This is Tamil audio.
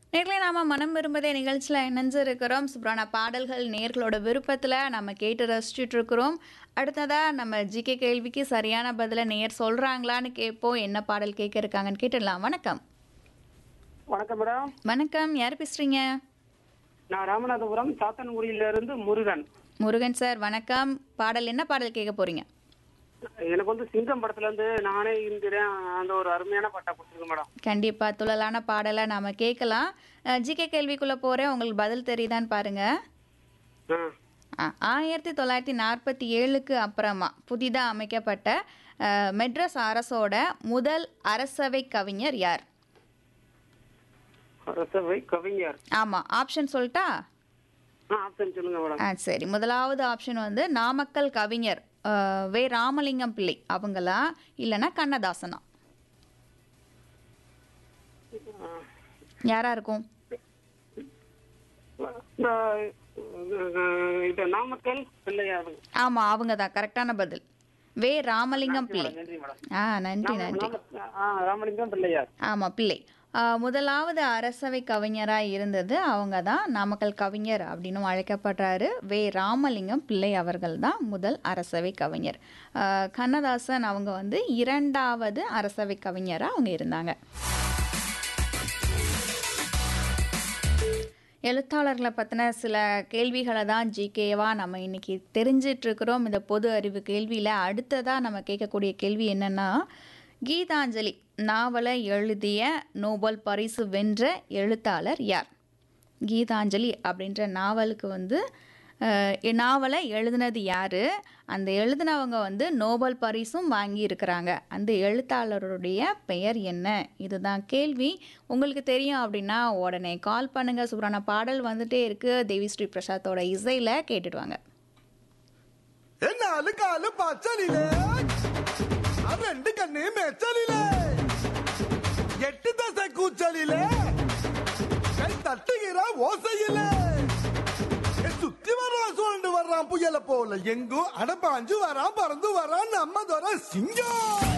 நேர்களை நாம மனம் விரும்பதே நிகழ்ச்சியில் இணைஞ்சிருக்கிறோம் சூப்பரான பாடல்கள் நேர்களோட விருப்பத்தில் நம்ம கேட்டு ரசிச்சுட்டு இருக்கிறோம் அடுத்ததா நம்ம ஜிகே கேள்விக்கு சரியான பதிலை நேர் சொல்றாங்களான்னு கேட்போம் என்ன பாடல் கேட்க இருக்காங்கன்னு கேட்டுடலாம் வணக்கம் வணக்கம் மேடம் வணக்கம் யார் பேசுறீங்க நான் ராமநாதபுரம் சாத்தன்குடியில இருந்து முருகன் முருகன் சார் வணக்கம் பாடல் என்ன பாடல் கேட்க போறீங்க எனக்கு வந்து சிங்கம் படத்துல இருந்து நானே இருக்கிறேன் அந்த ஒரு அருமையான பாட்டா கொடுத்துருங்க மேடம் கண்டிப்பா துள்ளலான பாடலை நாம கேட்கலாம் ஜிகே கேள்விக்குள்ள போறேன் உங்களுக்கு பதில் தெரியுதான்னு பாருங்க ஆ. ஆ, ஆயிரத்தி தொள்ளாயிரத்தி நாற்பத்தி ஏழுக்கு அப்புறமா புதிதாக அமைக்கப்பட்ட அஹ், மெட்ராஸ் அரசோட முதல் அரசவை கவிஞர் யார் ரசவை கவிஞர் ஆமாம் ஆப்ஷன் சொல்லட்டா ஆ ஆப்ஷன் சொல்லுங்க மேடம் ஆ சரி முதலாவது ஆப்ஷன் வந்து நாமக்கல் கவிஞர் அஹ், வே ராமலிங்கம் பிள்ளை அவங்களா இல்லைன்னா கண்ணதாசனா யாரா இருக்கும் இந்த, அஹ், இது நாமக்கல் பிள்ளையார் ஆமா அவங்க தான் கரெக்டான பதில் வே ராமலிங்கம் பிள்ளை நன்றி மேடம் ஆ நன்றி நாம- நன்றி நாம- ஆ, ராமலிங்கம் பிள்ளையார் ஆமாம் பிள்ளை ஆ, முதலாவது அரசவை கவிஞராக இருந்தது அவங்க தான் நாமக்கல் கவிஞர் அப்படின்னு அழைக்கப்படுறாரு வே ராமலிங்கம் பிள்ளை அவர்கள் தான் முதல் அரசவை கவிஞர் ஆ, கண்ணதாசன் அவங்க வந்து இரண்டாவது அரசவை கவிஞராக அவங்க இருந்தாங்க எழுத்தாளர்களை பற்றின சில கேள்விகளை தான் ஜிகேவாக நம்ம இன்னைக்கு தெரிஞ்சிட்டு இருக்கிறோம் இந்த பொது அறிவு கேள்வியில் அடுத்ததாக நம்ம கேட்கக்கூடிய கேள்வி என்னென்னா கீதாஞ்சலி நாவலை எழுதிய நோபல் பரிசு வென்ற எழுத்தாளர் யார் கீதாஞ்சலி அப்படின்ற நாவலுக்கு வந்து அஹ், நாவலை எழுதினது யார் அந்த எழுதினவங்க வந்து நோபல் பரிசும் வாங்கி இருக்கிறாங்க அந்த எழுத்தாளருடைய பெயர் என்ன இதுதான் கேள்வி உங்களுக்கு தெரியும் அப்படின்னா உடனே கால் பண்ணுங்க சூப்பரான பாடல் வந்துட்டே இருக்கு தேவி ஸ்ரீ பிரசாத்தோட இசையில் கேட்டுட்டு வாங்க നാല് കാല് പച്ചലിലേ ആ രണ്ട് കണ്ണേ മെച്ചലിലേ എട്ട് ദശ കൂച്ചലിലേ കൈ തട്ടുകിற ஓசையிலே ஏ, சுத்தி வர்றான் சுழண்டு வர்றான் புயல போல எங்கும் அடப்பாஞ்சு வரான் பறந்து வரான் நம்ம துறை சிங்கம்